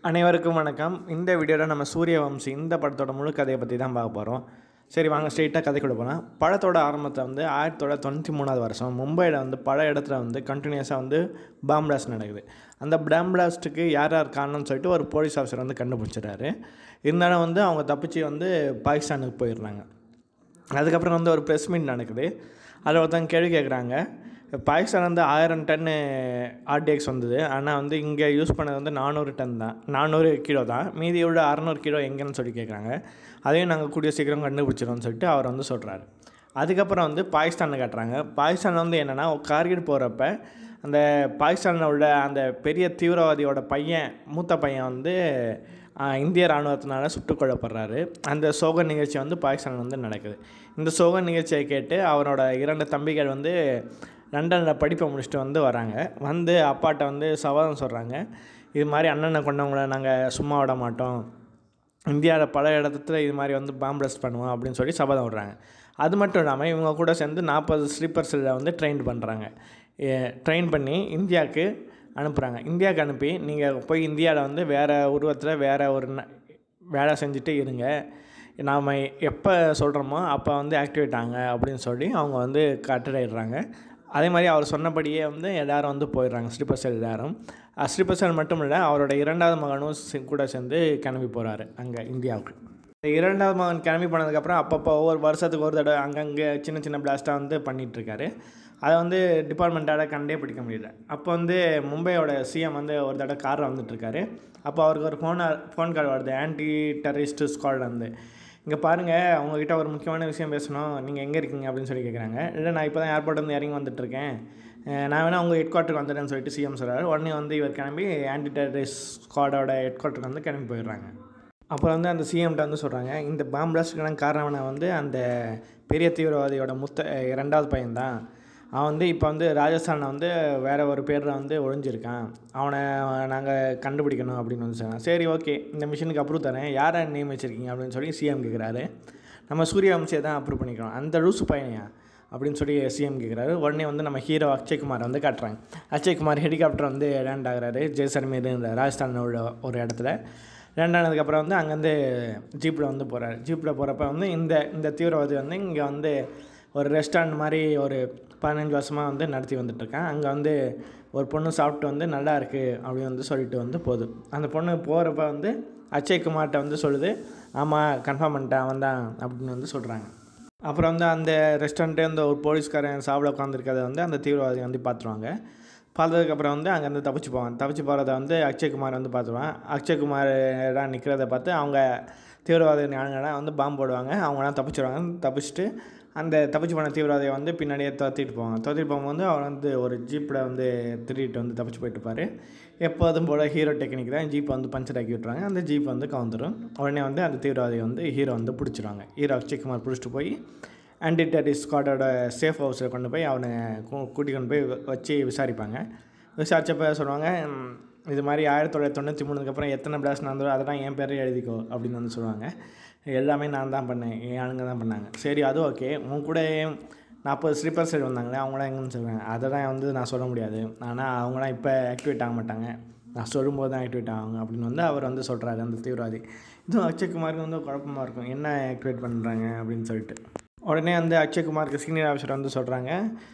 அனைவருக்கும் வணக்கம் இந்த வீடியோவில் நம்ம சூரியவம்சி இந்த படத்தோட முழு கதையை பற்றி தான் பார்க்க போகிறோம் சரி வாங்க ஸ்ட்ரெயிட்டாக கதைக்குள்ள போகலாம் படத்தோட ஆரம்பத்தில் வந்து ஆயிரத்தி தொள்ளாயிரத்தி தொண்ணூற்றி மூணாவது வருஷம் மும்பையில் வந்து பல இடத்துல வந்து கண்டினியூஸாக வந்து பாம் பிளாஸ்ட் நடக்குது அந்த பாம் பிளாஸ்ட்டுக்கு யார் யார் காரணம்னு சொல்லிட்டு ஒரு போலீஸ் ஆஃபீஸர் வந்து கண்டுபிடிச்சிட்டாரு இருந்தாலும் வந்து அவங்க தப்பிச்சு வந்து பாகிஸ்தானுக்கு போயிடுறாங்க அதுக்கப்புறம் வந்து ஒரு ப்ரெஸ் மீட் நடக்குது அதில் ஒருத்தவங்க கேள்வி கேட்குறாங்க பாகிஸ்தான் வந்து ஆயிரம் டன்னு ஆர்டிஎக்ஸ் வந்தது ஆனால் வந்து இங்கே யூஸ் பண்ணது வந்து நானூறு டன் தான் நானூறு கிலோ தான் மீதி உள்ள அறநூறு கிலோ எங்கேன்னு சொல்லி கேட்குறாங்க அதையும் நாங்கள் கூடிய சீக்கிரம் கண்டுபிடிச்சிரோம்னு சொல்லிட்டு அவர் வந்து சொல்கிறாரு அதுக்கப்புறம் வந்து பாகிஸ்தானில் காட்டுறாங்க பாகிஸ்தான் வந்து என்னென்னா கார்கில் போகிறப்ப அந்த பாகிஸ்தானில் உள்ள அந்த பெரிய தீவிரவாதியோட பையன் மூத்த பையன் வந்து ஆஹ், இந்திய இராணுவத்தினால சுட்டுக் கொல்லப்படுறாரு அந்த சோக நிகழ்ச்சி வந்து பாகிஸ்தான் வந்து நடக்குது இந்த சோக நிகழ்ச்சியை கேட்டு அவரோட இரண்டு தம்பிகள் வந்து லண்டனில் படிப்பை முடிச்சுட்டு வந்து வராங்க வந்து அப்பாட்ட வந்து சவாதம் சொல்கிறாங்க இது மாதிரி அண்ணனை கொண்டவங்கள நாங்கள் சும்மா விட மாட்டோம் இந்தியாவில் பல இடத்துல இது மாதிரி வந்து பாம் பிளஸ்ட் பண்ணுவோம் அப்படின்னு சொல்லி சபதம் விடுறாங்க அது மட்டும் இல்லாமல் இவங்க கூட சேர்ந்து நாற்பது ஸ்லீப்பர்ஸில் வந்து ட்ரெயின் பண்ணுறாங்க ட்ரெயின் பண்ணி இந்தியாவுக்கு அனுப்புகிறாங்க இந்தியாவுக்கு அனுப்பி நீங்கள் போய் இந்தியாவில் வந்து வேறு உருவத்தில் வேறு ஒரு ந- வேலை செஞ்சுட்டு இருங்க நாம் எப்போ சொல்கிறோமோ அப்போ வந்து ஆக்டிவேட் ஆங்க அப்படின்னு சொல்லி அவங்க வந்து கட்டளையிடுறாங்க அதே மாதிரி அவர் சொன்னபடியே வந்து எல்லாரும் வந்து போயிடுறாங்க ஸ்லீப்பர் செல் எல்லாரும் ஸ்லீப்பர் செல் மட்டும் இல்லை அவரோட இரண்டாவது மகனும் சி- கூட சேர்ந்து கிளம்பி போகிறாரு அங்கே இந்தியாவுக்கு இந்த இரண்டாவது மகன் கிளம்பி போனதுக்கப்புறம் அப்பப்போ ஒவ்வொரு வருஷத்துக்கு ஒரு தடவை அங்கங்கே சின்ன சின்ன பிளாஸ்ட்டாக வந்து பண்ணிகிட்ருக்காரு அதை வந்து டிபார்ட்மெண்ட்டால் கண்டே பிடிக்க முடியல அப்போ வந்து மும்பையோட சிஎம் வந்து ஒரு தடவை காரில் வந்துட்டுருக்காரு அப்போ அவருக்கு ஒரு ஃபோன் ஃபோன் கால் வருது ஆன்டி டெரரிஸ்ட் ஸ்குவாட்லேருந்து இங்கே பாருங்கள் உங்ககிட்ட ஒரு முக்கியமான விஷயம் பேசணும் நீங்கள் எங்கே இருக்கீங்க அப்படின்னு சொல்லி கேட்குறாங்க இல்லை நான் இப்போ தான் ஏர்போர்ட் வந்து இறங்கி வந்துட்டுருக்கேன் அஹ் நான் வேணால் உங்கள் ஹெட் குவார்ட்டருக்கு வந்துட்டேன்னு சொல்லிட்டு சிஎம் சொல்கிறாரு உடனே வந்து இவர் கிளம்பி ஆன்டி டெரரிஸ்ட் ஸ்குவாடோட ஹெட் குவார்ட்டருக்கு வந்து கிளம்பி போயிடுறாங்க அப்புறம் வந்து அந்த சிஎம்கிட்ட வந்து சொல்கிறாங்க இந்த பாம் பிளாஸ்டுக்கான காரணம் வந்து அந்த பெரிய தீவிரவாதியோட முத்த அஹ் இரண்டாவது பையன்தான் அவன் வந்து இப்போ வந்து ராஜஸ்தானில் வந்து வேறு ஒரு பேரில் வந்து ஒழிஞ்சிருக்கான் அவனை நாங்கள் கண்டுபிடிக்கணும் அப்படின்னு வந்து சொன்னாங்க சரி ஓகே இந்த மிஷினுக்கு அப்ரூவ் தரேன் யாரை நியமிச்சிருக்கீங்க அப்படின்னு சொல்லி சிஎம் கேட்குறாரு நம்ம சூரியவம்சியை தான் அப்ரூவ் பண்ணிக்கிறோம் அந்த லூசு பையனையா அப்படின்னு சொல்லி சிஎம் கேட்குறாரு உடனே வந்து நம்ம ஹீரோ அக்ஷய்குமார் வந்து காட்டுறாங்க அக்ஷய்குமார் ஹெலிகாப்டர் வந்து லேண்ட் ஆகுறாரு ஜெய்சல்மீர் இந்த ராஜஸ்தானில் உள்ள ஒரு இடத்துல லேண்ட் ஆனதுக்கப்புறம் வந்து அங்கேருந்து ஜீப்பில் வந்து போகிறாரு ஜீப்பில் போகிறப்ப வந்து இந்த இந்த தீவிரவாதி வந்து இங்கே வந்து ஒரு ரெஸ்டாரண்ட் மாதிரி ஒரு பதினஞ்சு வருஷமாக வந்து நடத்தி வந்துட்டுருக்கேன் அங்கே வந்து ஒரு பொண்ணு சாப்பிட்டு வந்து நல்லா இருக்குது அப்படின்னு வந்து சொல்லிட்டு வந்து போகுது அந்த பொண்ணு போகிறப்ப வந்து அக்ஷய்குமார்கிட்ட வந்து சொல்லுது ஆமாம் கன்ஃபார்ம் பண்ணிட்டேன் அவன் தான் அப்படின்னு வந்து சொல்கிறாங்க அப்புறம் வந்து அந்த ரெஸ்டாரண்ட்டே வந்து ஒரு போலீஸ்காரன் சாப்பிட உட்காந்துருக்கதை வந்து அந்த தீவிரவாதி வந்து பார்த்துருவாங்க பார்த்ததுக்கப்புறம் வந்து அங்கேருந்து தப்பிச்சு போவான் தப்பிச்சு போகிறத வந்து அக்ஷய்குமார் வந்து பார்த்துருவான் அக்ஷய்குமார் எல்லாம் நிற்கிறத பார்த்து அவங்க தீவிரவாத ஞானங்களாம் வந்து பாம்பு போடுவாங்க அவங்களாம் தப்பிச்சிடுவாங்க தப்பிச்சுட்டு அந்த தப்பிச்சு போன தீவிரவாதியை வந்து பின்னாடியே துரத்திட்டு போவாங்க துரத்திட்டு போகும்போது அவர் வந்து ஒரு ஜீப்பில் வந்து திருடிட்டு வந்து தப்பிச்சு போயிட்டு இருப்பாரு எப்போதும் போல் ஹீரோ டெக்னிக் தான் ஜீப்பை வந்து பஞ்சர் ஆக்கி விட்ருவாங்க அந்த ஜீப் வந்து கவுந்துரும் உடனே வந்து அந்த தீவிரவாதியை வந்து ஹீரோ வந்து பிடிச்சிருவாங்க ஹீரோ அக்ஷய்குமார் பிடிச்சிட்டு போய் ஆன்டி டெரரிஸ்ட் ஸ்குவாடோட சேஃப் ஹவுஸில் கொண்டு போய் அவனை கூ- கூட்டி கொண்டு போய் வ- வச்சு விசாரிப்பாங்க விசாரிச்சப்ப சொல்லுவாங்க "ம், இது மாதிரி ஆயிரத்தி தொள்ளாயிரத்தி தொண்ணூற்றி மூணுக்கு அப்புறம் எத்தனை பிளாஸ் நடந்ததோ அதெல்லாம் என் பேரே எழுதிக்கோ அப்படின்னு வந்து சொல்லுவாங்க எல்லாமே நான் தான் பண்ணேன் என் ஆளுங்க தான் பண்ணாங்க சரி அது ஓகே உன் கூட நாற்பது ஸ்லீப்பர் சைடு வந்தாங்களே அவங்களாம் எங்கன்னு சொல்லுவாங்க அதெல்லாம் வந்து நான் சொல்ல முடியாது ஆனால் அவங்களாம் இப்போ ஆக்டிவேட் ஆக மாட்டாங்க நான் சொல்லும்போது தான் ஆக்டிவேட் ஆவாங்க அப்படின்னு வந்து அவர் வந்து சொல்கிறாரு அந்த தீவிரவாதி இதுவும் அக்ஷய்குமாருக்கு வந்து குழப்பமாக இருக்கும் என்ன ஆக்டிவேட் பண்ணுறாங்க அப்படின்னு சொல்லிட்டு உடனே வந்து அக்ஷய்குமாருக்கு சீனியர் ஆஃபீஸர் வந்து சொல்கிறாங்க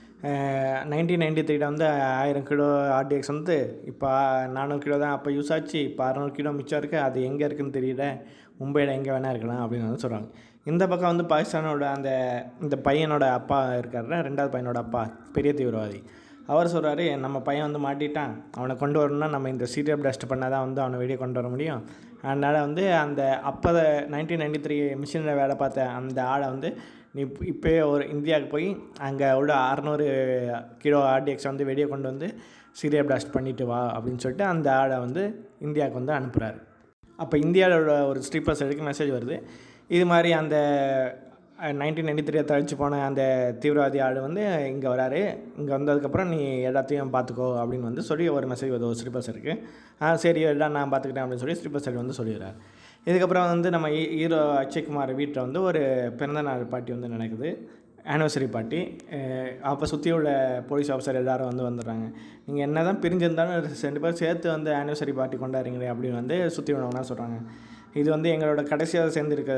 நைன்டீன் நைன்டி த்ரீல வந்து ஆயிரம் கிலோ ஆர்டிஎக்ஸ் வந்து இப்போ நானூறு கிலோ தான் அப்போ யூஸ் ஆச்சு இப்போ அறநூறு கிலோ மிச்சம் இருக்குது அது எங்கே இருக்குன்னு தெரியல மும்பையில் எங்கே வேணால் இருக்கலாம் அப்படின்னு வந்து சொல்கிறாங்க இந்த பக்கம் வந்து பாகிஸ்தானோட அந்த இந்த பையனோட அப்பா இருக்கார்ல ரெண்டாவது பையனோட அப்பா பெரிய தீவிரவாதி அவர் சொல்கிறாரு நம்ம பையன் வந்து மாட்டிட்டான் அவனை கொண்டு வரணும்னா நம்ம இந்த சீரியல் பிளாஸ்ட் பண்ணால் தான் வந்து அவனை வெளியே கொண்டு வர முடியும் அதனால் வந்து அந்த அப்போ நைன்டீன் நைன்டி த்ரீ மிஷினில் வேலை பார்த்த அந்த ஆளை வந்து நீ இப்ப- இப்போயே ஒரு இந்தியாவுக்கு போய் அங்கே உள்ள அறநூறு கிலோ ஆர்டிஎக்ஸ் வந்து வெளியே கொண்டு வந்து சீரியல் பிளாஸ்ட் பண்ணிட்டு வா அப்படின்னு சொல்லிட்டு அந்த ஆளை வந்து இந்தியாவுக்கு வந்து அனுப்புகிறாரு அப்போ இந்தியாவில் உள்ள ஒரு ஸ்லீப்பர் செல்லுக்கு மெசேஜ் வருது இது மாதிரி அந்த நைன்டீன் நைன்டி த்ரீ தழிச்சு போன அந்த தீவிரவாதி ஆள் வந்து இங்கே வராரு இங்கே வந்ததுக்கப்புறம் நீ எல்லாத்தையும் பார்த்துக்கோ அப்படின்னு வந்து சொல்லி ஒரு மெசேஜ் வருது ஒரு ஸ்லீப்பர் செல்லுக்கு ஆ சரி எல்லாம் நான் பார்த்துக்கிட்டேன் அப்படின்னு சொல்லி ஸ்லீப்பர் செல் வந்து சொல்லிடுறாரு இதுக்கப்புறம் வந்து நம்ம ஹீ- ஹீரோ அக்ஷய்குமார் வீட்டில் வந்து ஒரு பிறந்தநாள் பார்ட்டி வந்து நடக்குது ஆனிவர்சரி பார்ட்டி அப்போ சுற்றி உள்ள போலீஸ் ஆஃபீஸர் எல்லாரும் வந்து வந்துடுறாங்க நீங்கள் என்ன தான் பிரிஞ்சிருந்தாலும் ரெண்டு பேரும் சேர்த்து வந்து ஆனிவர்சரி பார்ட்டி கொண்டாடுறீங்களே அப்படின்னு வந்து சுற்றி உள்ளவங்கலாம் சொல்கிறாங்க இது வந்து எங்களோட கடைசியாக சேர்ந்துருக்க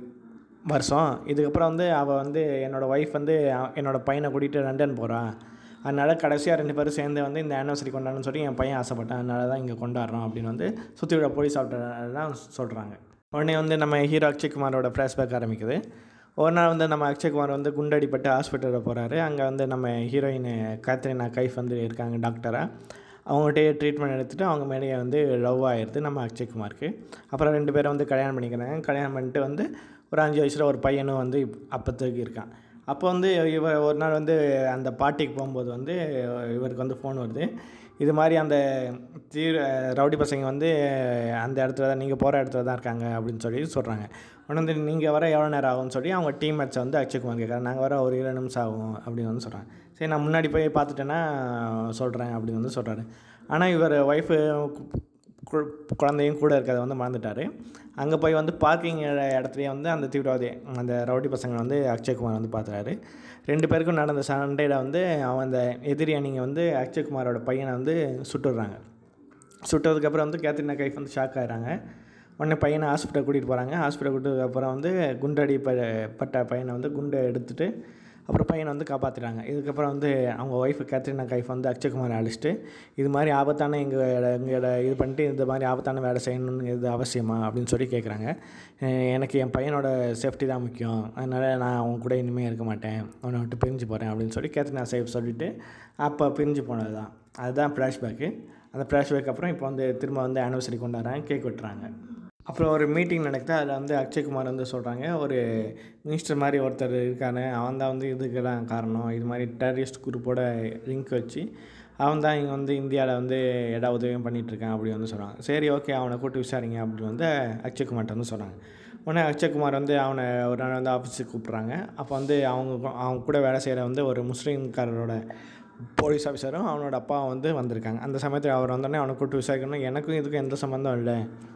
வருஷம் இதுக்கப்புறம் வந்து அவள் வந்து என்னோடய ஒய்ஃப் வந்து அ- என்னோட பையனை கூட்டிகிட்டு லண்டன் போகிறான் அதனால் கடைசியாக ரெண்டு பேரும் சேர்ந்து வந்து இந்த ஆனிவர்சரி கொண்டாடணும்னு சொல்லி என் பையன் ஆசைப்பட்டான் அதனால தான் இங்கே கொண்டாடுறோம் அப்படின்னு வந்து சுற்றி உள்ள போலீஸ் ஆஃபீஸர்லாம் சொல்கிறாங்க உடனே வந்து நம்ம ஹீரோ அக்ஷய்குமாரோட ஃப்ளாஷ்பேக் ஆரம்பிக்குது ஒரு நாள் வந்து நம்ம அக்ஷய்குமார் வந்து குண்டடிப்பட்டு ஹாஸ்பிட்டலில் போகிறாரு அங்கே வந்து நம்ம ஹீரோயின் கேத்ரினா கைஃப் வந்து இருக்காங்க டாக்டராக அவங்ககிட்டயே ட்ரீட்மெண்ட் எடுத்துகிட்டு அவங்க மேலேயே வந்து லவ் ஆயிடுது நம்ம அக்ஷய்குமாருக்கு அப்புறம் ரெண்டு பேரும் வந்து கல்யாணம் பண்ணிக்கிறாங்க கல்யாணம் பண்ணிட்டு வந்து ஒரு அஞ்சு வயசில் ஒரு பையனும் வந்து இப்- அப்போதைக்கு இருக்கான் அப்போ வந்து இவர் ஒரு நாள் வந்து அந்த பார்ட்டிக்கு போகும்போது வந்து இவருக்கு வந்து ஃபோன் வருது இது மாதிரி அந்த தீர ரவுடி பசங்க வந்து அந்த இடத்துல தான் நீங்கள் போகிற இடத்துல தான் இருக்காங்க அப்படின்னு சொல்லி சொல்கிறாங்க உடனே வந்து நீங்கள் வர எவ்வளோ நேரம் ஆகும்னு சொல்லி அவங்க டீம் மேட்ச்சை வந்து அக்ஷய்குமார் கேட்குறாங்க நாங்கள் வர ஒரு இருபது நிமிஷம் ஆகும் அப்படின்னு வந்து சொல்கிறாங்க சரி நான் முன்னாடி போய் பார்த்துட்டேன்னா சொல்கிறேன் அப்படின்னு வந்து சொல்கிறாரு ஆனால் இவர் ஒய்ஃபு கு- குழந்தையும் கூட இருக்கிறத வந்து மறந்துட்டார் அங்கே போய் வந்து பார்க்கிங் இடத்துலையே வந்து அந்த தீவிரவாதி அந்த ரவுடி பசங்களை வந்து அக்ஷய்குமார் வந்து பார்த்துறாரு ரெண்டு பேருக்கும் நடந்த சண்டையில் வந்து அவன் அந்த எதிரி அணிங்க வந்து அக்ஷய்குமாரோட பையனை வந்து சுட்டுடுறாங்க சுட்டதுக்கப்புறம் வந்து கேத்ரினா கைஃப் வந்து ஷாக் ஆகிறாங்க உடனே பையனை ஹாஸ்பிட்டல் கூட்டிகிட்டு போகிறாங்க ஹாஸ்பிட்டல் கூட்டியதுக்கப்புறம் வந்து குண்டடி ப பட்ட பையனை வந்து குண்டை எடுத்துட்டு அப்புறம் பையனை வந்து காப்பாற்றுறாங்க இதுக்கப்புறம் வந்து அவங்க ஒய்ஃபு கேத்ரினா கைஃப் வந்து அக்ஷய்குமாரை அழிச்சிட்டு இது மாதிரி ஆபத்தான எங்கள் எங்களோட இது பண்ணிட்டு இந்த மாதிரி ஆபத்தான வேலை செய்யணும்னு இது அவசியமா அப்படின்னு சொல்லி கேட்குறாங்க அஹ் எனக்கு என் பையனோட சேஃப்டி தான் முக்கியம் அதனால் நான் அவங்க கூட இனிமேல் இருக்க மாட்டேன் அவனை விட்டு பிரிஞ்சு போகிறேன் அப்படின்னு சொல்லி கேத்ரினா சேஃப் சொல்லிவிட்டு அப்போ பிரிஞ்சு போனது தான் அதுதான் ஃப்ளாஷ்பேக்கு அந்த ஃப்ளாஷ்பேக் அப்புறம் இப்போ வந்து திரும்ப வந்து ஆனிவர்சரி கொண்டாடுறாங்க கேக் வெட்டுறாங்க அப்புறம் ஒரு மீட்டிங் நடக்குது அதில் வந்து அக்ஷய்குமார் வந்து சொல்கிறாங்க ஒரு மினிஸ்டர் மாதிரி ஒருத்தர் இருக்காரு அவன் தான் வந்து இதுக்கெல்லாம் காரணம் இது மாதிரி டெரரிஸ்ட் குரூப்போட லிங்க் வச்சு அவன் தான் இங்கே வந்து இந்தியாவில் வந்து எல்லா உதவியும் பண்ணிகிட்டு இருக்கான் அப்படி வந்து சொல்கிறாங்க சரி ஓகே அவனை கூப்பிட்டு விசாரிங்க அப்படின்னு வந்து அக்ஷய்குமார்ட்ட வந்து சொல்கிறாங்க உடனே அக்ஷய்குமார் வந்து அவனை ஒரு நாள் வந்து ஆஃபீஸுக்கு கூப்பிட்றாங்க அப்போ வந்து அவங்க அவங்க கூட வேலை செய்கிற வந்து ஒரு முஸ்லீம்காரரோட போலீஸ் ஆஃபீஸரும் அவனோட அப்பாவும் வந்து வந்திருக்காங்க அந்த சமயத்தில் அவர் வந்தோடனே அவனை கூப்பிட்டு விசாரிக்கணும் எனக்கும் இதுக்கும் எந்த சம்மந்தம் இல்லை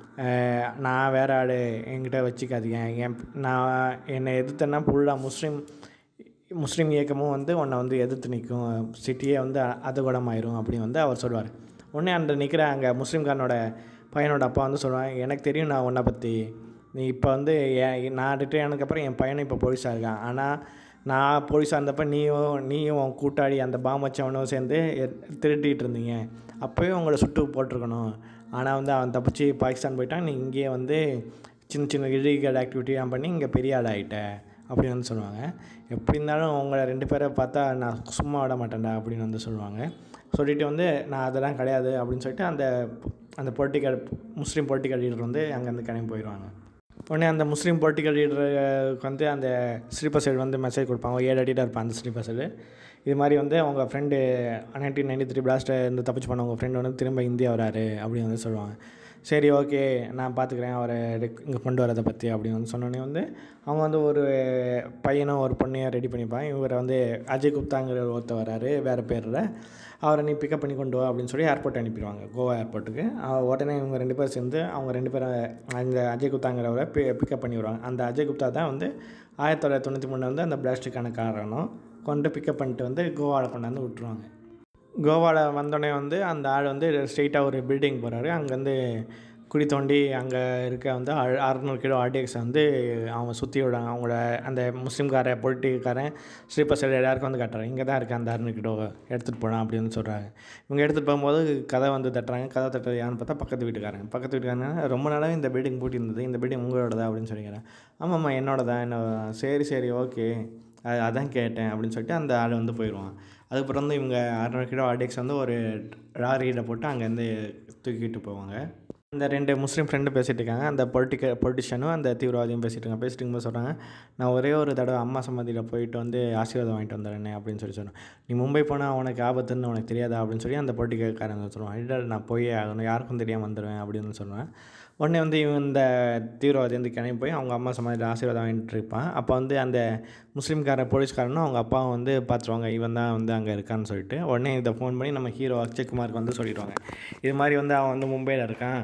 அஹ் நான் வேற ஆள் என்கிட்ட வச்சுக்காதீங்க என் நான் என்னை எதிர்த்தேன்னா ஃபுல்லாக முஸ்லீம் முஸ்லீம் இயக்கமும் வந்து உன்னை வந்து எதிர்த்து நிற்கும் சிட்டியே வந்து அதுகுணமாயிரும் அப்படின்னு வந்து அவர் சொல்லுவார் உடனே அந்த நிற்கிற அங்கே முஸ்லீம்காரனோட பையனோட அப்பா வந்து சொல்லுவாங்க எனக்கு தெரியும் நான் உன்னை பற்றி நீ இப்போ வந்து என் நான் ரிட்டையர் ஆனதுக்கப்புறம் என் பையனும் இப்போ போலீஸாக இருக்கான் ஆனால் நான் போலீஸாக இருந்தப்போ நீயும் நீயும் உன் கூட்டாளி அந்த பாம் வச்சவனும் சேர்ந்து எ- திருடிட்டு இருந்தீங்க அப்போயே உங்களை சுட்டு போட்டிருக்கணும் ஆனால் வந்து அவன் தப்பிச்சு பாகிஸ்தான் போயிட்டான் நீ இங்கேயே வந்து சின்ன சின்ன இல்லீகல் ஆக்டிவிட்டிலாம் பண்ணி இங்கே பெரிய ஆள் ஆகிட்ட அப்படின்னு வந்து சொல்லுவாங்க எப்படி இருந்தாலும் உங்களை ரெண்டு பேரை பார்த்தா நான் சும்மா விட மாட்டேன்டா அப்படின்னு வந்து சொல்லுவாங்க சொல்லிட்டு வந்து நான் அதெல்லாம் கிடையாது அப்படின்னு சொல்லிட்டு அந்த அந்த பொலிட்டிக்கல் முஸ்லீம் பொலிட்டிக்கல் லீடர் வந்து அங்கேருந்து கிளம்பி போயிடுவாங்க உடனே அந்த முஸ்லீம் பொலிட்டிக்கல் லீடருக்கு வந்து அந்த ஸ்ரீபர் சைடு வந்து மெசேஜ் கொடுப்பாங்க ஒரு ஏழு அடியில் இருப்பான் அந்த ஸ்ரீபர் சைடு இது மாதிரி வந்து அவங்க ஃப்ரெண்டு நைன்டீன் நைன்டி த்ரீ பிளாஸ்ட்டை இருந்து தப்பிச்சு பண்ண உங்கள் ஃப்ரெண்டு வந்து திரும்ப இந்தியா வராரு அப்படின்னு வந்து சொல்லுவாங்க சரி ஓகே நான் பார்த்துக்கிறேன் அவரை இங்கே கொண்டு வரதை பற்றி அப்படின்னு வந்து சொன்னோடனே வந்து அவங்க வந்து ஒரு பையனும் ஒரு பொண்ணையும் ரெடி பண்ணிப்பாங்க இவரை வந்து அஜய் குப்தாங்கிற ஒருத்தர் வராரு வேறு பேரில் அவரை நீ பிக்கப் பண்ணி கொண்டு வா அப்படின்னு சொல்லி ஏர்போர்ட் அனுப்பிடுவாங்க கோவா ஏர்போர்ட்டுக்கு அவ- உடனே இவங்க ரெண்டு பேரும் சேர்ந்து அவங்க ரெண்டு பேரும் அந்த அஜய் குப்தாங்கிறவரை பி பிக்கப் பண்ணி வருவாங்க அந்த அஜய் குப்தா தான் வந்து ஆயிரத்தி தொள்ளாயிரத்தி தொண்ணூற்றி மூணு வந்து அந்த பிளாஸ்டிக்கான காரணம் கொண்டு பிக்கப் பண்ணிட்டு வந்து கோவாவில் கொண்டாந்து விட்டுருவாங்க கோவாவில் வந்தோடனே வந்து அந்த ஆள் வந்து ஸ்ட்ரெயிட்டாக ஒரு பில்டிங் போகிறாரு அங்கேருந்து குழி தோண்டி அங்கே இருக்க வந்து அ- அறுநூறு கிலோ ஆர்டிஎக்ஸ் வந்து அவங்க சுற்றி விடுறாங்க அவங்களோட அந்த முஸ்லீம்கார பொலிட்டிக்காரன் ஸ்ரீபர் சைடு எல்லாருக்கும் வந்து காட்டுறாங்க இங்கே தான் இருக்குது அந்த அறுநூறு கிலோ எடுத்துகிட்டு போகலாம் அப்படின்னு சொல்கிறாங்க இவங்க எடுத்துகிட்டு போகும்போது கதை வந்து தட்டுறாங்க கதை தட்டுறது யாருன்னு பார்த்தா பக்கத்து வீட்டுக்காரங்க பக்கத்து வீட்டுக்காரங்க ரொம்ப நாளாக இந்த பில்டிங் பூட்டி இருந்தது இந்த பில்டிங் உங்களோடதா அப்படின்னு சொல்லிக்கிறேன் ஆமாம்மா என்னோடதா என்ன சரி சரி ஓகே அது அதான் கேட்டேன் அப்படின்னு சொல்லிட்டு அந்த ஆள் வந்து போயிடுவான் அதுக்கப்புறம் வந்து இவங்க அறுநூறு கிலோ ஆர்டிஎக்ஸ் வந்து ஒரு லாரியில் போட்டு அங்கேருந்து தூக்கிட்டு போவாங்க இந்த ரெண்டு முஸ்லீம் ஃப்ரெண்டு பேசிகிட்டு இருக்காங்க அந்த பொலிட்டிக்கல் பொலிட்டிஷியனும் அந்த தீவிரவாதியும் பேசிகிட்டு இருக்காங்க பேசிட்டு இருக்கும்போது சொல்கிறாங்க நான் ஒரே ஒரு தடவை அம்மா சமாதியில் போயிட்டு வந்து ஆசீர்வாதம் வாங்கிட்டு வந்துடுறேன் அப்படின்னு சொல்லி சொன்னேன் நீ மும்பை போனால் உனக்கு ஆபத்துன்னு உனக்கு தெரியாதா அப்படின்னு சொல்லி அந்த பொலிட்டிக்கல்காரங்க சொல்லுவான் இல்லை நான் போயே ஆகணும் யாருக்கும் தெரியாமல் வந்துடுவேன் அப்படின்னு சொல்லுவேன் உடனே வந்து இவன் இந்த தீவிரவாதி வந்து கிளம்பி போய் அவங்க அம்மா சமாதியில் ஆசீர்வாதம் வாங்கிட்டு இருப்பான் அப்போ வந்து அந்த முஸ்லீம்கார போலீஸ்காரனும் அவங்க அப்பாவும் வந்து பார்த்துருவாங்க இவன் தான் வந்து அங்கே இருக்கான்னு சொல்லிட்டு உடனே இதை ஃபோன் பண்ணி நம்ம ஹீரோ அக்ஷய்குமாருக்கு வந்து சொல்லிடுவாங்க இது மாதிரி வந்து அவன் வந்து மும்பையில் இருக்கான்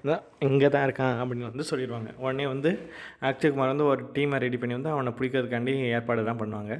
இங்கே தான் இருக்கான் அப்படின்னு வந்து சொல்லிடுவாங்க உடனே வந்து அக்ஷய்குமார் வந்து ஒரு டீமை ரெடி பண்ணி வந்து அவனை பிடிக்கிறதுக்காண்டி ஏற்பாடுலாம் பண்ணுவாங்க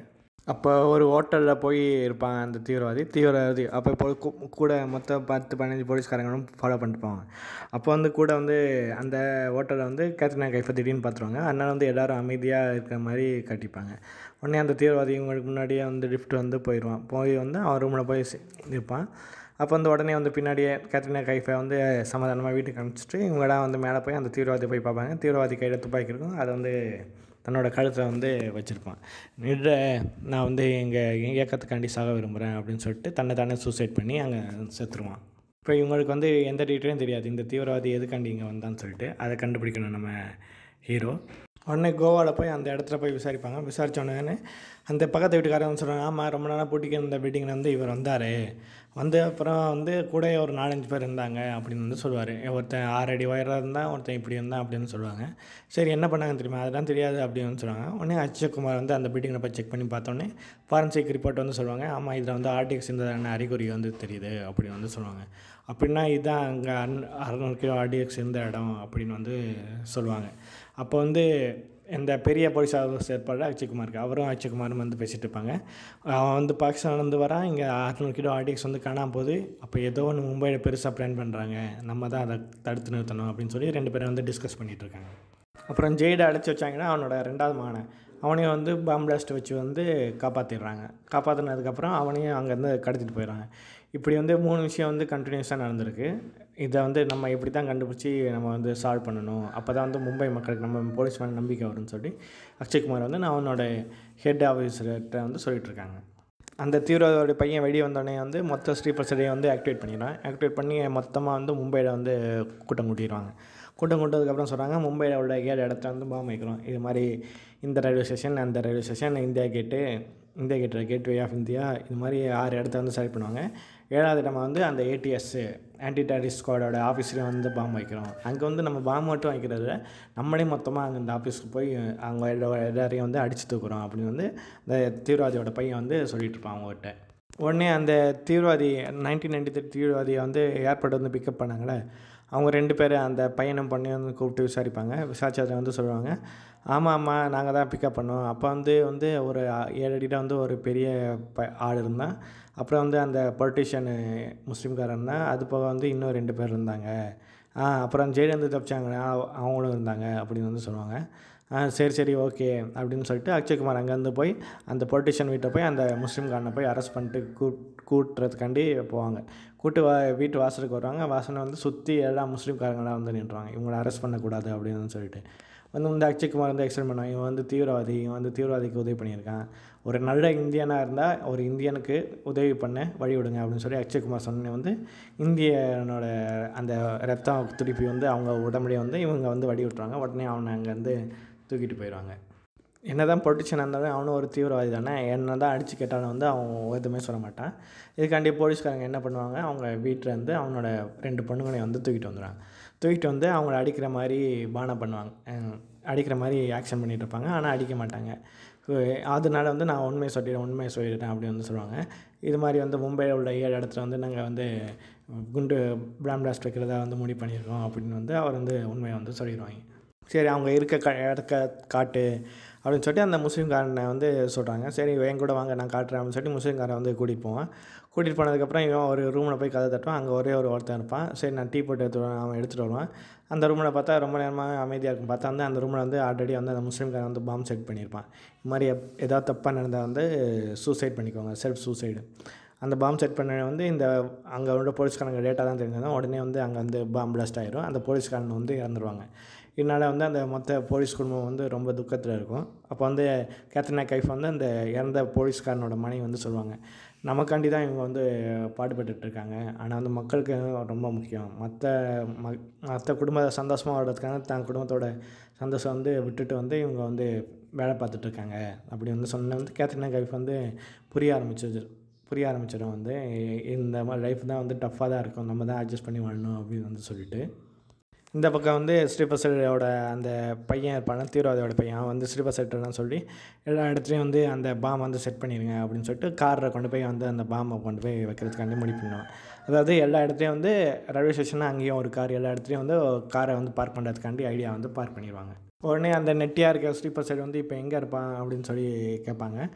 அப்போ ஒரு ஹோட்டலில் போய் இருப்பாங்க அந்த தீவிரவாதி தீவிரவாதி அப்போ இப்போ கூ- கூட மொத்தம் பத்து பதினஞ்சு போலீஸ்காரங்களும் ஃபாலோ பண்ணிட்டு போவாங்க அப்போ வந்து கூட வந்து அந்த ஹோட்டலில் வந்து கேத்ரினா கைஃபை திடீர்னு பார்த்துருவாங்க அதனால் வந்து எல்லோரும் அமைதியாக இருக்கிற மாதிரி காட்டிப்பாங்க உடனே அந்த தீவிரவாதி இவங்களுக்கு முன்னாடியே வந்து லிஃப்ட் வந்து போயிடுவான் போய் வந்து அவன் ரூமில் போய் சி- இருப்பான் அப்போ வந்து உடனே வந்து பின்னாடியே கேத்ரினா கைஃபை வந்து சமாதானமாக வீட்டுக்கு அனுப்பிச்சிட்டு இவங்களாம் வந்து மேலே போய் அந்த தீவிரவாதி போய் பார்ப்பாங்க தீவிரவாதி கையில் துப்பாக்கி இருக்கும் அதை வந்து தன்னோட கழுத்தை வந்து வச்சுருப்பான் நின்ற நான் வந்து எங்கள் இயக்கத்துக்காண்டி சாக விரும்புகிறேன் அப்படின்னு சொல்லிட்டு தன்னை தானே சூசைட் பண்ணி அங்கே செத்துருவான் இப்போ இவங்களுக்கு வந்து எந்த டீட்டெயிலும் தெரியாது இந்த தீவிரவாதி எதுக்காண்டி இங்கே வந்தான்னு சொல்லிட்டு அதை கண்டுபிடிக்கணும் நம்ம ஹீரோ உடனே கோவாவில் போய் அந்த இடத்துல போய் விசாரிப்பாங்க விசாரிச்ச உடனே அந்த பக்கத்து வீட்டுக்காரன் வந்து சொல்கிறாங்க ஆமாம் ரொம்ப நாளாக பூட்டிக்கு இந்த பில்டிங்கில் வந்து இவர் வந்தார் வந்து அப்புறம் வந்து கூட ஒரு நாலஞ்சு பேர் இருந்தாங்க அப்படின்னு வந்து சொல்லுவார் ஒருத்தன் ஆறு அடி உயரம் இருந்தால் ஒருத்தன் இப்படி இருந்தான் அப்படின்னு சொல்லுவாங்க சரி என்ன பண்ணாங்கன்னு தெரியுமா அதெல்லாம் தெரியாது அப்படின்னு சொல்லுவாங்க உடனே அக்ஷய்குமார் வந்து அந்த பில்டிங்கில் போய் செக் பண்ணி பார்த்தோன்னே ஃபாரன்சிக் ரிப்போர்ட் வந்து சொல்லுவாங்க ஆமாம் இதில் வந்து ஆர்டிஎக்ஸ் இருந்ததான அறிகுறி வந்து தெரியுது அப்படின்னு வந்து சொல்லுவாங்க அப்படின்னா இதுதான் அங்கே அன் அறநூறு கிலோ ஆர்டிஎக்ஸ் இருந்த இடம் அப்படின்னு வந்து சொல்லுவாங்க அப்போ வந்து இந்த பெரிய போலீஸ் ஆஃபீஸர் ஏற்பாடு அக்ஷய்குமாருக்கு அவரும் அக்ஷய்குமாரும் வந்து பேசிகிட்டு இருப்பாங்க அவன் வந்து பாகிஸ்தான்லேருந்து வரான் இங்கே அறுநூறு கிலோ ஆர்டிஎக்ஸ் வந்து காணாம போகுது அப்போ ஏதோ ஒன்று மும்பையில் பெருசாக பிளான் பண்ணுறாங்க நம்ம தான் அதை தடுத்து நிறுத்தணும் அப்படின்னு சொல்லி ரெண்டு பேரும் வந்து டிஸ்கஸ் பண்ணிகிட்டு இருக்காங்க அப்புறம் ஜெய்டை அடைச்சி வச்சாங்கன்னா அவனோட ரெண்டாவது மகனை அவனையும் வந்து பாம் பிளாஸ்ட் வச்சு வந்து காப்பாற்றிடுறாங்க காப்பாற்றினதுக்கப்புறம் அவனையும் அங்கேருந்து கடத்திட்டு போயிடுறாங்க இப்படி வந்து மூணு விஷயம் வந்து கண்டினியூஸாக நடந்திருக்கு இதை வந்து நம்ம எப்படி தான் கண்டுபிடிச்சி நம்ம வந்து சால்வ் பண்ணணும் அப்போ தான் வந்து மும்பை மக்களுக்கு நம்ம போலீஸ் மேலே நம்பிக்கை வரும்னு சொல்லி அக்ஷய்குமார் வந்து நான் அவனோட ஹெட் ஆஃபீஸர்கிட்ட வந்து சொல்லிட்டு இருக்காங்க அந்த தீவிரவாதியோட பையன் வெளியே வந்தோடனே வந்து மொத்த ஸ்ரீபர் சிலையை வந்து ஆக்டிவேட் பண்ணிடுறான் ஆக்டிவேட் பண்ணி மொத்தமாக வந்து மும்பையில் வந்து கூட்டம் கூட்டிடுவாங்க கூட்டம் கூட்டதுக்கப்புறம் சொல்கிறாங்க மும்பையில் உள்ள ஏழு இடத்துல வந்து பாம்பு வைக்கிறோம் இது மாதிரி இந்த ரயில்வே ஸ்டேஷன் அந்த railway station India gate India gate gateway of India இது மாதிரி ஆறு இடத்த வந்து செலக்ட் பண்ணுவாங்க ஏழாவது இடமா வந்து அந்த ஏடிஎஸ் ஆன்டி டெரரிஸ்ட் ஸ்குவாடோட ஆஃபீஸ்லேயும் வந்து பாம்பு வைக்கிறோம் அங்கே வந்து நம்ம பாம்பு மட்டும் வைக்கிறத விட நம்மளே மொத்தமாக அங்கே இந்த ஆஃபீஸ்க்கு போய் அவங்க எல்லா- எல்லாரையும் வந்து அடிச்சு தூக்குறோம் அப்படின்னு வந்து இந்த தீவிரவாதியோட பையன் வந்து சொல்லிட்டு இருப்பான் அவங்ககிட்ட உடனே அந்த தீவிரவாதி நைன்டீன் நைன்டி த்ரீ தீவிரவாதியை வந்து ஏர்போர்ட் வந்து பிக்கப் பண்ணாங்களே அவங்க ரெண்டு பேர் அந்த பையனும் பொண்ணையும் வந்து கூப்பிட்டு விசாரிப்பாங்க விசாரிச்சதை வந்து சொல்லுவாங்க ஆமாம் ஆமாம் நாங்கள் தான் பிக்கப் பண்ணோம் அப்போ வந்து வந்து ஒரு ஆ- ஏழு அடியில் வந்து ஒரு பெரிய ப ஆள் இருந்தான் அப்புறம் வந்து அந்த பொலிட்டிஷியனு முஸ்லீம்காரன் தான் அது போக வந்து இன்னும் ரெண்டு பேர் இருந்தாங்க ஆ அப்புறம் ஜெயிலேருந்து தப்பிச்சாங்க அவங்களும் இருந்தாங்க அப்படின்னு வந்து சொல்லுவாங்க ஆ சரி சரி ஓகே அப்படின்னு சொல்லிட்டு அக்ஷய்குமார் அங்கேருந்து போய் அந்த பொலிட்டிஷியன் வீட்டை போய் அந்த முஸ்லீம்காரனை போய் அரெஸ்ட் பண்ணிட்டு கூட் கூட்டுறதுக்காண்டி போவாங்க கூட்டு வா வீட்டு வாசலுக்கு வருவாங்க வாசனை வந்து சுற்றி எல்லா முஸ்லீம்காரங்களாம் வந்து நின்றுவாங்க இவங்களை அரெஸ்ட் பண்ணக்கூடாது அப்படின்னு சொல்லிட்டு வந்து இந்த அக்ஷய்குமார் வந்து எக்ஸ்பிளைன் பண்ணுவாங்க இவன் வந்து தீவிரவாதி இவன் வந்து தீவிரவாதிக்கு உதவி பண்ணியிருக்கான் ஒரு நல்ல இந்தியனாக இருந்தால் ஒரு இந்தியனுக்கு உதவி பண்ண வழி விடுங்க அப்படின்னு சொல்லி அக்ஷய்குமார் சொன்னே வந்து இந்தியனோட அந்த ரத்தம் துடிப்பி வந்து அவங்க உடம்புலேயே வந்து இவங்க வந்து வழி விட்டுருவாங்க உடனே அவனை அங்கேருந்து தூக்கிட்டு போயிடுவாங்க என்ன தான் பொலிட்டிஷியன் இருந்தாலும் அவனும் ஒரு தீவிரவாதி தானே என்ன தான் அடித்து கேட்டாலும் வந்து அவன் எதுவுமே சொல்ல மாட்டான் இதுக்காண்டி போலீஸ்காரங்க என்ன பண்ணுவாங்க அவங்க வீட்டில் இருந்து அவனோட ரெண்டு பொண்ணுங்களையும் வந்து தூக்கிட்டு வந்துடுவாங்க தூக்கிட்டு வந்து அவங்கள அடிக்கிற மாதிரி பானம் பண்ணுவாங்க அஹ் அடிக்கிற மாதிரி ஆக்ஷன் பண்ணிட்டு இருப்பாங்க ஆனால் அடிக்க மாட்டாங்க கு- அதனால வந்து நான் உண்மையை சொல்லிடுறேன் உண்மையை சொல்லிடுறேன் அப்படின்னு வந்து சொல்லுவாங்க இது மாதிரி வந்து மும்பையில் உள்ள ஏழு இடத்துல வந்து நாங்கள் வந்து குண்டு பிளாம் பிளாஸ்ட் வைக்கிறதா வந்து முடிவு பண்ணியிருக்கோம் அப்படின்னு வந்து அவர் வந்து உண்மையை வந்து சொல்லிடுவாங்க சரி அவங்க இருக்க க இடத்த காட்டு அப்படின்னு சொல்லிட்டு அந்த முஸ்லீம்காரனை வந்து சொல்கிறாங்க சரி என் கூட வாங்க நான் காட்டுறேன் அப்படின்னு சொல்லிட்டு முஸ்லீம்காரன் வந்து கூட்டிகிட்டு போவான் கூட்டிகிட்டு போனதுக்கப்புறம் இவன் ஒரு ரூமில் போய் கதை தட்டுவான் அங்கே ஒரே ஒரு ஒருத்தன் இருப்பான் சரி நான் டீ போட்டு எடுத்து வருவேன் அவன் எடுத்துகிட்டு வருவான் அந்த ரூமில் பார்த்தா ரொம்ப நேரமாக அமைதியாக இருக்கும் பார்த்தா வந்து அந்த ரூமில் வந்து ஆல்ரெடி வந்து அந்த முஸ்லீம்காரன் வந்து பாம்பு செட் பண்ணியிருப்பான் இது மாதிரி எப் ஏதாவது தப்பாக நடந்தால் வந்து சூசைட் பண்ணிக்கோங்க செல்ஃப் சூசைடு அந்த பாம்பு செட் பண்ண வந்து இந்த அங்கே உள்ள போலீஸ்காரங்க லேட்டாக தான் தெரிஞ்சதும் உடனே வந்து அங்கே வந்து பாம்பு பிளாஸ்ட் ஆயிரும் அந்த போலீஸ்காரன் வந்து இறந்துருவாங்க இதனால் வந்து அந்த மொத்த போலீஸ் குடும்பம் வந்து ரொம்ப துக்கத்தில் இருக்கும் அப்போ வந்து கேத்ரினா கைஃப் வந்து அந்த இறந்த போலீஸ்காரனோட மனைவி வந்து சொல்லுவாங்க நமக்காண்டி தான் இவங்க வந்து பாடுபட்டுட்டு இருக்காங்க ஆனால் வந்து மக்களுக்கு ரொம்ப முக்கியம் மற்ற ம மற்ற குடும்ப சந்தோஷமாக வர்றதுக்காக தன் குடும்பத்தோட சந்தோஷம் வந்து விட்டுட்டு வந்து இவங்க வந்து வேலை பார்த்துட்டு இருக்காங்க அப்படி வந்து சொன்ன வந்து கேத்ரினா கைஃப் வந்து புரிய ஆரம்பிச்சது புரிய ஆரம்பிச்சிடும் வந்து இந்த மாதிரி லைஃப் தான் வந்து டஃப்பாக தான் இருக்கும் நம்ம தான் அட்ஜஸ்ட் பண்ணி வாழணும் அப்படின்னு வந்து சொல்லிட்டு இந்த பக்கம் வந்து ஸ்ரீபசரோட அந்த பையன் இருப்பான தீவிரவாதியோட பையன் அவன் வந்து ஸ்ரீபசர்ட்டெல்லாம் சொல்லி எல்லா இடத்துலையும் வந்து அந்த பாம் வந்து செட் பண்ணிடுங்க அப்படின்னு சொல்லிட்டு காரில் கொண்டு போய் வந்து அந்த பாம்பை கொண்டு போய் வைக்கிறதுக்காண்டி முடிவு பண்ணுவான் அதாவது எல்லா இடத்துலையும் வந்து ரயில்வே ஸ்டேஷனில் அங்கேயும் ஒரு கார் எல்லா இடத்துலையும் வந்து காரை வந்து பார்க் பண்ணுறதுக்காண்டி ஐடியா வந்து பார்க் பண்ணிடுவாங்க உடனே அந்த நெட்டியாக இருக்க ஸ்லீப்பர் சைடு வந்து இப்போ எங்கே இருப்பான் அப்படின்னு சொல்லி கேட்பாங்க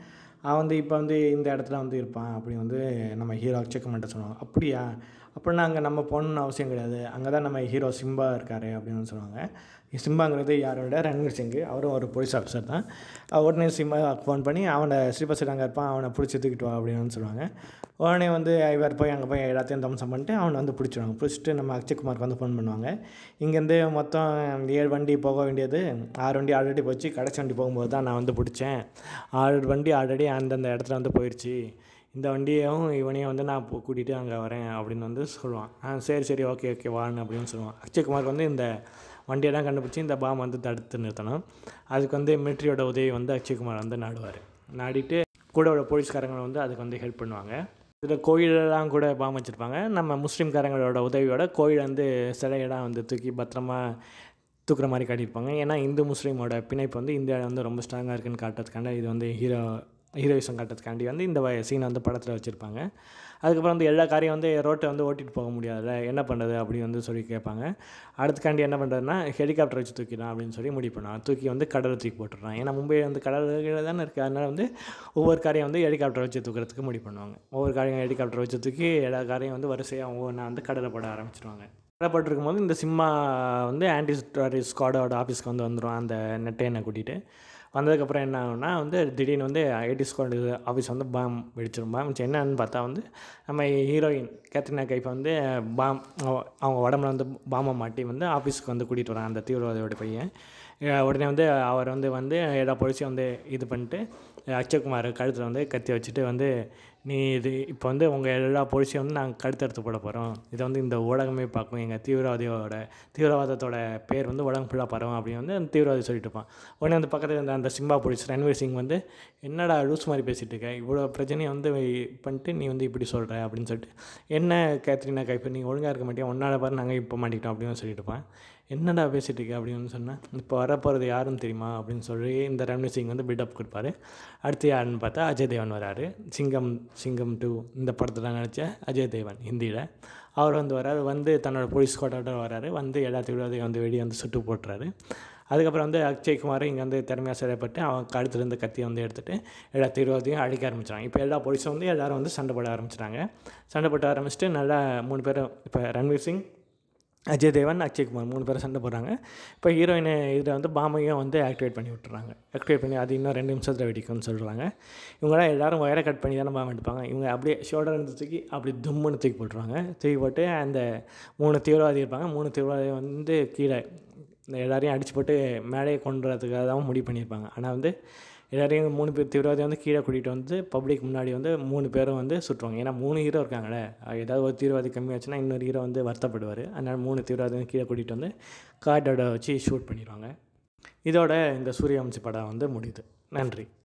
அவன் வந்து இப்போ வந்து இந்த இடத்துல வந்து இருப்பான் அப்படி வந்து நம்ம ஹீரோ அக்ஷய் குமார்கிட்ட சொல்லுவாங்க அப்படியா அப்படின்னா அங்கே நம்ம போகணுன்னு அவசியம் கிடையாது அங்கே தான் நம்ம ஹீரோ சிம்பா இருக்கார் அப்படின்னு சொல்லுவாங்க சிம்பாங்கிறது யாரோட ரன்வீர் சிங் அவரும் ஒரு போலீஸ் ஆஃபீஸர் தான் அஹ் உடனே சிம்பா ஃபோன் பண்ணி அவனை ஸ்ரீபஸ் அங்கே இருப்பான் அவனை பிடிச்சி தூக்கிட்டு வா அப்படின்னு சொல்லுவாங்க உடனே வந்து இவர் போய் அங்கே போய் எல்லாத்தையும் தம்சம் பண்ணிட்டு அவனை வந்து பிடிச்சிடுவாங்க பிடிச்சிட்டு நம்ம அக்ஷய்குமாருக்கு வந்து ஃபோன் பண்ணுவாங்க இங்கேருந்து மொத்தம் ஏழு வண்டி போக வேண்டியது ஆறு வண்டி ஆல்ரெடி போச்சு கடைசி வண்டி போகும்போது தான் நான் வந்து பிடிச்சேன் ஆறு வண்டி ஆல்ரெடி அந்தந்த இடத்துல வந்து போயிடுச்சு இந்த வண்டியையும் இவனையும் வந்து நான் இப்போ கூட்டிகிட்டு அங்கே வரேன் அப்படின்னு வந்து சொல்லுவான் ஆ சரி சரி ஓகே ஓகே வான்னு அப்படின்னு சொல்லுவான் அக்ஷய்குமாருக்கு வந்து இந்த வண்டியெல்லாம் கண்டுபிடிச்சி இந்த பாம் வந்து தடுத்து நிறுத்தணும் அதுக்கு வந்து மிலிட்ரியோட உதவி வந்து அக்ஷய்குமார் வந்து நாடுவார் நாடிட்டு கூட உள்ள போலீஸ்காரங்களை வந்து அதுக்கு வந்து ஹெல்ப் பண்ணுவாங்க இதில் கோயிலெல்லாம் கூட பாம் வச்சுருப்பாங்க நம்ம முஸ்லீம்காரங்களோட உதவியோட கோயில் வந்து சிலையெல்லாம் வந்து தூக்கி பத்திரமா தூக்குற மாதிரி காட்டியிருப்பாங்க ஏன்னா இந்து முஸ்லீமோட பிணைப்பு வந்து இந்தியாவில் வந்து ரொம்ப ஸ்ட்ராங்காக இருக்குன்னு காட்டுறதுக்காண்ட இது வந்து ஹீரோ ஹீரோயிசம் காட்டுறதுக்காண்டி வந்து இந்த சீனை வந்து படத்தில் வச்சுருப்பாங்க அதுக்கப்புறம் வந்து எல்லா காரையும் வந்து ரோட்டை வந்து ஓட்டிகிட்டு போக முடியாதுல்ல என்ன பண்ணுறது அப்படி வந்து சொல்லி கேட்பாங்க அடுத்துக்காண்டி என்ன பண்ணுறதுனா ஹெலிகாப்டர் வச்சு தூக்கிடலாம் அப்படின்னு சொல்லி முடிவு பண்ணுவாங்க தூக்கி வந்து கடலில் தூக்கி போட்டுடுறான் ஏன்னா மும்பை வந்து கடல் கீழே தானே இருக்குது அதனால் வந்து ஒவ்வொரு காரையும் வந்து ஹெலிகாப்டர் வச்சு தூக்குறதுக்கு முடிவு பண்ணுவாங்க ஒவ்வொரு காரையும் ஹெலிகாப்டர் வச்சு தூக்கி எல்லா காரையும் வந்து வரிசையாக ஒவ்வொன்றா வந்து கடலில் போட ஆரம்பிச்சிருவாங்க கடப்பட்டிருக்கும் போது இந்த சிம்மா வந்து ஆன்டி டெரரிஸ்ட் ஸ்குவாடோட ஆஃபீஸ்க்கு வந்து வந்துடும் அந்த நெட்டையனை கூட்டிகிட்டு வந்ததுக்கப்புறம் என்ன ஆகும்னா வந்து திடீர்னு வந்து ஐடி ஸ்குவாட் ஆஃபீஸ் வந்து பாம் வெடிச்சிரும் பாம் வெடிச்சு என்னன்னு பார்த்தா வந்து நம்ம ஹீரோயின் கேத்ரினா கைஃப் வந்து பாம் அவ- அவங்க உடம்புல வந்து பாமை மாட்டி வந்து ஆஃபீஸ்க்கு வந்து கூட்டிகிட்டு வரான் அந்த தீவிரவாதியோட பையன் அஹ் உடனே வந்து அவர் வந்து வந்து எல்லா போலீஸையும் வந்து இது பண்ணிட்டு அக்ஷய்குமார் கழுத்தில் வந்து கத்தி வச்சுட்டு வந்து நீ இது இப்போ வந்து உங்கள் எல்லா போலீஸையும் வந்து நாங்கள் கழுத்தறுத்து போட போகிறோம் இதை வந்து இந்த ஊடகமே பார்க்கும் எங்கள் தீவிரவாதியோட தீவிரவாதத்தோட பேர் வந்து உலகம் ஃபுல்லாக பரவும் அப்படின்னு வந்து அந்த தீவிரவாதி சொல்லிட்டு இருப்பான் உடனே அந்த பக்கத்தில் இருந்த அந்த சிம்பா போலீஸ் ரன்வீர் சிங் வந்து என்னடா லூஸ் மாதிரி பேசிகிட்டு இருக்க இவ்வளோ பிரச்சனையை வந்து பண்ணிட்டு நீ வந்து இப்படி சொல்கிற அப்படின்னு சொல்லிட்டு என்ன கேத்ரினா கைப்பு நீ ஒழுங்காக இருக்க மாட்டியா ஒன்றால் பாரு நாங்கள் இப்போ மாட்டிக்கிட்டோம் அப்படின்னு சொல்லிட்டு இருப்பான் என்னடா பேசிகிட்டு இருக்க அப்படின்னு சொன்னேன் இப்போ வரப்போகிறது யாருன்னு தெரியுமா அப்படின்னு சொல்லி இந்த ரன்வீர் சிங் வந்து பில்டப் கொடுப்பாரு அடுத்து யாருன்னு பார்த்தா அஜய் தேவன் வராரு சிங்கம் சிங்கம் டூ இந்த படத்தில் நடித்த அஜய் தேவன் ஹிந்தியில் அவர் வந்து வராரு வந்து தன்னோட போலீஸ் கோட்டோட வராரு வந்து எல்லா தீவிரவாதையும் வந்து வெளியே வந்து சுட்டு போட்டுறாரு அதுக்கப்புறம் வந்து அக்ஷய்குமார் இங்கே வந்து திறமையாக செயல்பட்டு அவன் கழுத்துலேருந்து கத்தியை வந்து எடுத்துகிட்டு எல்லா தீவிரவாதியும் அழிக்க ஆரம்பிச்சாங்க இப்போ எல்லா போலீஸும் வந்து எல்லாரும் வந்து சண்டை போட ஆரம்பிச்சிட்டாங்க சண்டை போட ஆரம்பிச்சுட்டு நல்லா மூணு பேரும் இப்போ ரன்வீர் சிங் அஜய் தேவன் அக்ஷய்குமார் மூணு பேரும் சண்டை போடுறாங்க இப்போ ஹீரோயின் இதில் வந்து பாமையும் வந்து ஆக்டிவேட் பண்ணி விட்டுறாங்க ஆக்டிவேட் பண்ணி அது இன்னும் ரெண்டு நிமிஷத்தில் வெடிக்கும்னு சொல்கிறாங்க இவங்களாம் எல்லாரும் ஒயரை கட் பண்ணி தானே பாம் எடுப்பாங்க இவங்க அப்படியே ஷோல்டர் இருந்து தூக்கி அப்படி தும்முன்னு தூக்கி போட்டுருவாங்க தூக்கி போட்டு அந்த மூணு தீவிரவாதி இருப்பாங்க மூணு தீவிரவாதி வந்து கீழே இந்த எல்லாரையும் அடிச்சு போட்டு மேலேயே கொண்டு வரதுக்காக தான் முடிவு பண்ணியிருப்பாங்க ஆனால் வந்து எல்லாரையும் மூணு பேர் தீவிரவாதி வந்து கீழே கூட்டிகிட்டு வந்து பப்ளிக் முன்னாடி வந்து மூணு பேரும் வந்து சுட்டுருவாங்க ஏன்னா மூணு ஹீரோ இருக்காங்களே ஏதாவது ஒரு தீவிரவாதி கம்மியாச்சுன்னா இன்னொரு ஹீரோ வந்து வருத்தப்படுவார் அதனால் மூணு தீவிரவாதி வந்து கீழே கூட்டிகிட்டு வந்து கார்டோட வச்சு ஷூட் பண்ணிடுவாங்க இதோட இந்த சூரியவம்சி படம் வந்து முடியுது நன்றி